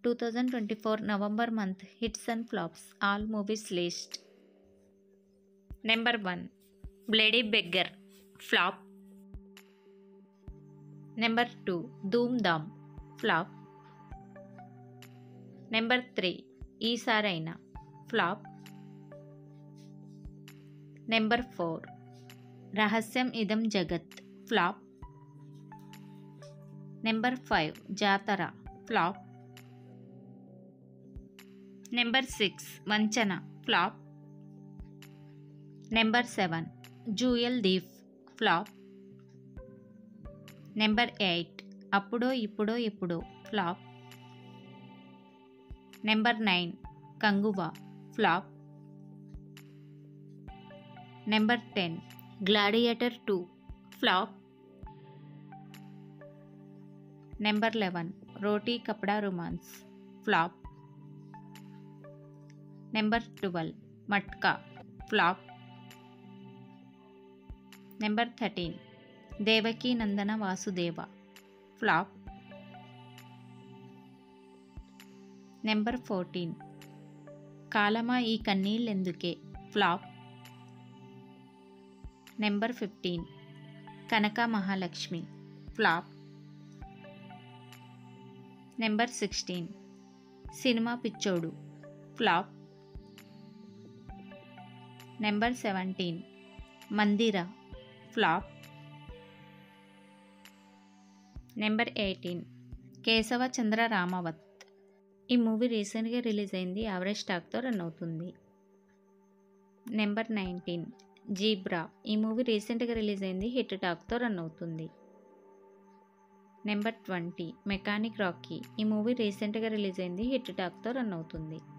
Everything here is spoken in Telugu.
two thousand twenty four November month hits and flops all movies list number one Bloody Beggar flop number two Dhoom Dham flop number three Eesaraina flop number four Rahasyam Idam Jagath flop number five Jathara flop number six Vanchana flop number seven Jewel Thief flop number eight Appudo Ippudo Eppudo flop number nine Kanguva flop number ten Gladiator two flop number eleven Roti Kapada romance flop number twelve Matka flop number thirteen Devaki Nandana Vasudeva flop number fourteen Kalama Ee Kanneellenduke flop number fifteen Kanaka Mahalakshmi flop number sixteen cinema Picchodu flop number seventeen Mandira flop number eighteen Keshava Chandra Ramavath ఈ మూవీ రీసెంట్గా రిలీజ్ అయింది యావరేజ్ స్టాక్తో రన్ అవుతుంది నెంబర్ నైన్టీన్ జీబ్రా ఈ మూవీ రీసెంట్గా రిలీజ్ అయింది హిట్ టాక్తో రన్ అవుతుంది నెంబర్ ట్వంటీ మెకానిక్ రాకీ ఈ మూవీ రీసెంట్గా రిలీజ్ అయింది హిట్ టాక్తో రన్ అవుతుంది